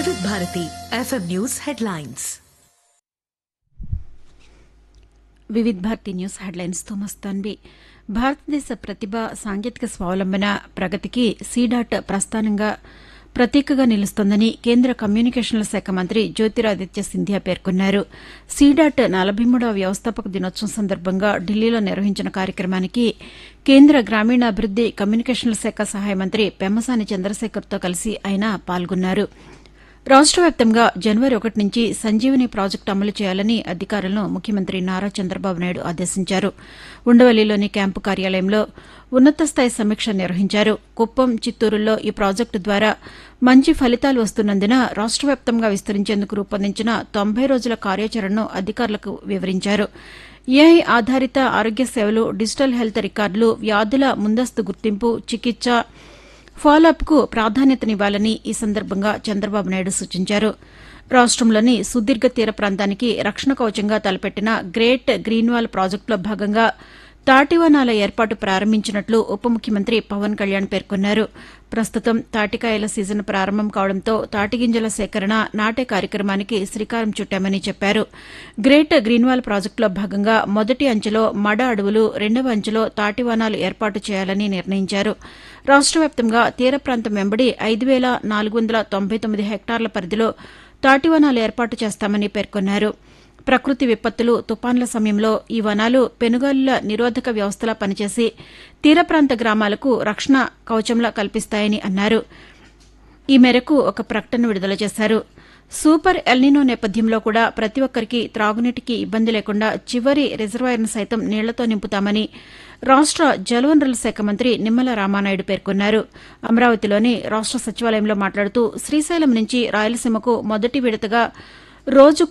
వివిధ Bharati FM news headlines Vividh Bharati news హెడ్లైన్స్తో మస్తాన్వి భారతదేశ ప్రతిభ సాంకేతిక స్వావలంబన ప్రగతికి సీడాట్ ప్రస్థానంగా ప్రతీకగా నిలుస్తోందని కేంద్ర కమ్యూనికేషన్ల శాఖ మంత్రి జ్యోతిరాదిత్య సింధియా పేర్కొన్నారు సీడాట్ నలభై మూడవ వ్యవస్థాపక దినోత్సవం సందర్భంగా ఢిల్లీలో నిర్వహించిన కార్యక్రమానికి కేంద్ర గ్రామీణాభివృద్ది కమ్యూనికేషన్ల శాఖ సహాయ మంత్రి పెమ్మసాని చంద్రశేఖర్తో కలిసి ఆయన పాల్గొన్నారు రాష్ట వ్యాప్తంగా జనవరి ఒకటి నుంచి సంజీవని ప్రాజెక్టు అమలు చేయాలని అధికారులను ముఖ్యమంత్రి నారా చంద్రబాబు నాయుడు ఆదేశించారు ఉండవల్లిలోని క్యాంపు కార్యాలయంలో ఉన్నత స్థాయి సమీక్ష నిర్వహించారు కుప్పం చిత్తూరులో ఈ ప్రాజెక్టు ద్వారా మంచి ఫలితాలు వస్తున్నందున రాష్ట వ్యాప్తంగా విస్తరించేందుకు రూపొందించిన తొంభై రోజుల కార్యాచరణను అధికారులకు వివరించారు ఏఐ ఆధారిత ఆరోగ్య సేవలు డిజిటల్ హెల్త్ రికార్డులు వ్యాధుల ముందస్తు గుర్తింపు చికిత్స ఫాలోఅప్కు ప్రాధాన్యతనివ్వాలని ఈ సందర్భంగా చంద్రబాబు నాయుడు సూచించారు రాష్టంలోని సుదీర్ఘ తీర ప్రాంతానికి రక్షణ కవచంగా తలపెట్టిన గ్రేట్ గ్రీన్వాల్ ప్రాజెక్టులో భాగంగా తాటివనాల ఏర్పాటు ప్రారంభించినట్లు ఉప ముఖ్యమంత్రి పవన్ కళ్యాణ్ పేర్కొన్నారు ప్రస్తుతం తాటికాయల సీజన్ ప్రారంభం కావడంతో తాటిగింజల సేకరణ నాటే కార్యక్రమానికి శ్రీకారం చుట్టామని చెప్పారు గ్రేట్ గ్రీన్వాల్ ప్రాజెక్టులో భాగంగా మొదటి అంచెలో మడ అడవులు రెండవ అంచెలో తాటివనాలు ఏర్పాటు చేయాలని నిర్ణయించారు రాష్ట వ్యాప్తంగా తీర ప్రాంతం వెంబడి ఐదు వేల నాలుగు వందల తొంభై తొమ్మిది హెక్టార్ల పరిధిలో తాటివనాలు ఏర్పాటు చేస్తామని పేర్కొన్నారు ప్రకృతి విపత్తులు తుపాన్ల సమయంలో ఈ వనాలు పెనుగాలుల నిరోధక వ్యవస్థలా పనిచేసి తీర ప్రాంత గ్రామాలకు రక్షణ కవచంలా కల్పిస్తాయని అన్నారు ఈ మేరకు ఒక ప్రకటన విడుదల చేశారు సూపర్ ఎల్నినో నేపథ్యంలో కూడా ప్రతి ఒక్కరికి త్రాగునీటికి ఇబ్బంది లేకుండా చివరి రిజర్వాయర్ను సైతం నీళ్లతో నింపుతామని రాష్ట జలవనరుల శాఖ మంత్రి నిమ్మల రామానాయుడు పేర్కొన్నారు అమరావతిలోని రాష్ట సచివాలయంలో మాట్లాడుతూ శ్రీశైలం నుంచి రాయలసీమకు మొదటి విడతగా రోజుకు